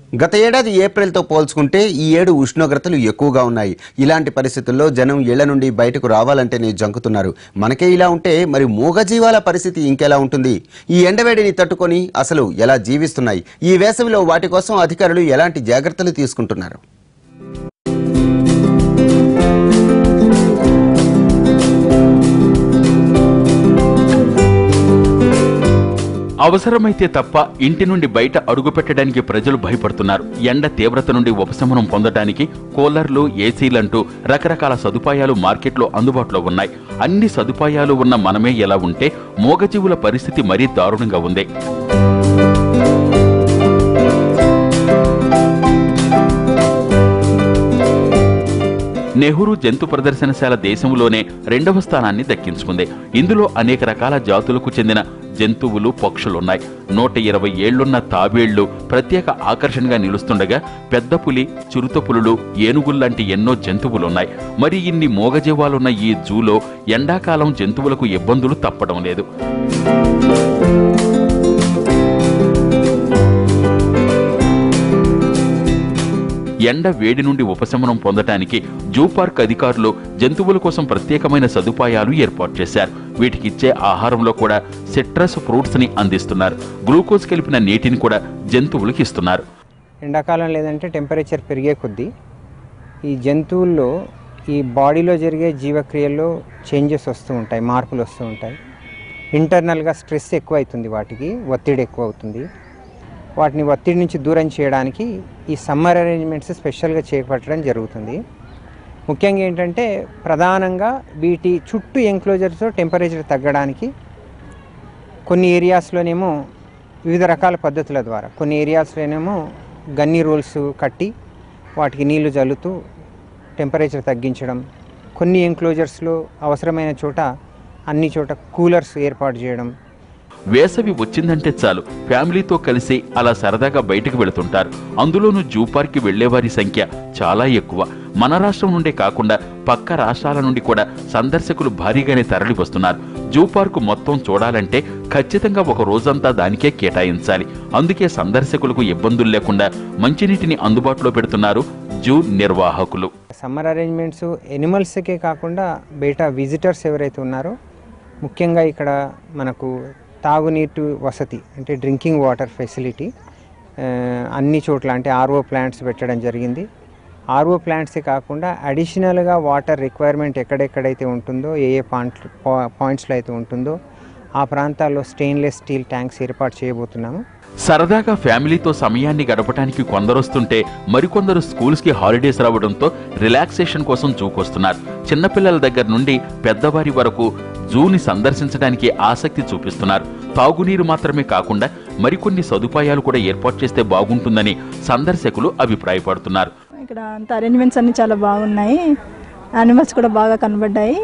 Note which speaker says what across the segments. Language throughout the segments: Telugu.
Speaker 1: గత ఏడాది ఏప్రిల్తో పోల్చుకుంటే ఈ ఏడు ఉష్ణోగ్రతలు ఎక్కువగా ఉన్నాయి ఇలాంటి పరిస్థితుల్లో జనం ఇళ్ల నుండి బయటకు రావాలంటేనే జంకుతున్నారు మనకే ఇలా ఉంటే మరి మూగజీవాల పరిస్థితి ఇంకెలా ఉంటుంది ఈ ఎండవేడిని తట్టుకొని అసలు ఎలా జీవిస్తున్నాయి ఈ వేసవిలో వాటి కోసం అధికారులు ఎలాంటి జాగ్రత్తలు తీసుకుంటున్నారు
Speaker 2: అవసరమైతే తప్ప ఇంటి నుండి బయట అడుగు పెట్టడానికి ప్రజలు భయపడుతున్నారు ఎండ తీవ్రత నుండి ఉపశమనం పొందడానికి కూలర్లు ఏసీలంటూ రకరకాల సదుపాయాలు మార్కెట్లో అందుబాటులో ఉన్నాయి అన్ని సదుపాయాలు ఉన్న మనమే ఎలా ఉంటే మూగజీవుల పరిస్థితి మరీ దారుణంగా ఉంది నెహ్రూ జంతు ప్రదర్శనశాల దేశంలోనే రెండవ స్థానాన్ని దక్కించుకుంది ఇందులో అనేక రకాల జాతులకు చెందిన జంతువులు పక్షులున్నాయి నూట ఇరవై ఏళ్లున్న తాబేళ్లు ప్రత్యేక ఆకర్షణగా నిలుస్తుండగా పెద్ద పులి చిరుత పులులు ఏనుగుల్లాంటి ఎన్నో జంతువులున్నాయి మరి ఇన్ని మూగజీవాలున్న ఈ జూలో ఎండాకాలం జంతువులకు ఇబ్బందులు తప్పడం లేదు ఎండ వేడి నుండి ఉపశమనం పొందటానికి జూ పార్క్ అధికారులు జంతువుల కోసం ప్రత్యేకమైన సదుపాయాలు ఏర్పాటు చేశారు వీటికిచ్చే ఆహారంలో కూడా సిట్రస్ ఫ్రూట్స్ ని అందిస్తున్నారు గ్లూకోజ్ కలిపిన నీటిని కూడా జంతువులకు ఇస్తున్నారు
Speaker 3: ఎండాకాలం లేదంటే టెంపరేచర్ పెరిగే కొద్దీ ఈ జంతువుల్లో ఈ బాడీలో జరిగే జీవక్రియల్లో చేంజెస్ వస్తూ ఉంటాయి మార్పులు వస్తూ ఉంటాయి ఇంటర్నల్గా స్ట్రెస్ ఎక్కువ అవుతుంది వాటికి ఒత్తిడి ఎక్కువ అవుతుంది వాటిని ఒత్తిడి నుంచి దూరం చేయడానికి ఈ సమ్మర్ అరేంజ్మెంట్స్ స్పెషల్గా చేపట్టడం జరుగుతుంది ముఖ్యంగా ఏంటంటే ప్రధానంగా వీటి చుట్టూ ఎంక్లోజర్స్తో టెంపరేచర్ తగ్గడానికి కొన్ని ఏరియాస్లోనేమో వివిధ రకాల పద్ధతుల ద్వారా కొన్ని ఏరియాస్లోనేమో గన్ని రోల్స్ కట్టి వాటికి నీళ్లు జల్లుతూ టెంపరేచర్ తగ్గించడం కొన్ని ఎంక్లోజర్స్లో అవసరమైన చోట అన్ని చోట కూలర్స్ ఏర్పాటు చేయడం
Speaker 2: వేసవి వచ్చిందంటే చాలు ఫ్యామిలీతో కలిసి అలా సరదాగా బయటకు వెళుతుంటారు అందులోనూ జూ పార్క్కి వెళ్లేవారి సంఖ్య చాలా ఎక్కువ మన రాష్ట్రం నుండే కాకుండా పక్క రాష్ట్రాల నుండి కూడా సందర్శకులు భారీగానే తరలి వస్తున్నారు జూ పార్కు మొత్తం చూడాలంటే ఖచ్చితంగా ఒక రోజంతా దానికే కేటాయించాలి అందుకే సందర్శకులకు ఇబ్బందులు లేకుండా మంచినీటిని అందుబాటులో పెడుతున్నారు జూ నిర్వాహకులు
Speaker 3: సమ్మర్ అరేంజ్మెంట్స్ ఎనిమల్స్కే కాకుండా బయట విజిటర్స్ ఎవరైతే ఉన్నారో ముఖ్యంగా ఇక్కడ మనకు తాగునీటి వసతి అంటే డ్రింకింగ్ వాటర్ ఫెసిలిటీ ఆ, అన్ని చోట్ల అంటే ఆర్ఓ ప్లాంట్స్ పెట్టడం జరిగింది ఆర్ఓ ప్లాంట్సే కాకుండా అడిషనల్గా వాటర్ రిక్వైర్మెంట్ ఎక్కడెక్కడైతే ఉంటుందో ఏ ఏ పాయింట్ పాయింట్స్లో అయితే ఉంటుందో ఆ ప్రాంతాల్లో స్టెయిన్లెస్ స్టీల్ ట్యాంక్స్ ఏర్పాటు చేయబోతున్నాము
Speaker 2: సరదాగా ఫ్యామిలీతో సమయాన్ని గడపడానికి కొందరొస్తుంటే మరికొందరు స్కూల్స్ కి హాలిడేస్ రావడంతో రిలాక్సేషన్ కోసం జూకొస్తున్నారు చిన్నపిల్లల దగ్గర నుండి పెద్దవారి వరకు జూని సందర్శించడానికి ఆసక్తి చూపిస్తున్నారు తాగునీరు మాత్రమే కాకుండా మరికొన్ని సదుపాయాలు కూడా ఏర్పాటు చేస్తే బాగుంటుందని సందర్శకులు అభిప్రాయపడుతున్నారు
Speaker 4: ఇక్కడ అంత అరేంజ్మెంట్స్ అన్ని చాలా బాగున్నాయి యానిమల్స్ కూడా బాగా కనబడ్డాయి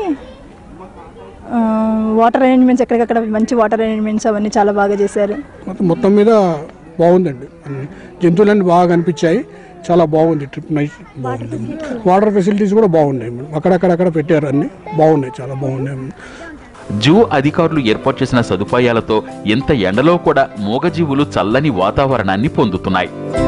Speaker 4: ఆ, వాటర్ అరేంజ్మెంట్స్ ఎక్కడికక్కడ మంచి వాటర్ అరేంజ్మెంట్స్ అవన్నీ చాలా బాగా చేశారు
Speaker 5: మొత్తం మొత్తం మీద బాగుందండి అన్ని జంతువులన్నీ బాగా కనిపించాయి చాలా బాగుంది ట్రిప్ నైస్ బాగుంది వాటర్ ఫెసిలిటీస్ కూడా బాగున్నాయి మేడం అక్కడక్కడక్కడ పెట్టారు అన్ని బాగున్నాయి చాలా బాగున్నాయి
Speaker 2: జూ అధికారులు ఏర్పాటు చేసిన సదుపాయాలతో ఇంత ఎండలో కూడా మూగజీవులు చల్లని వాతావరణాన్ని పొందుతున్నాయి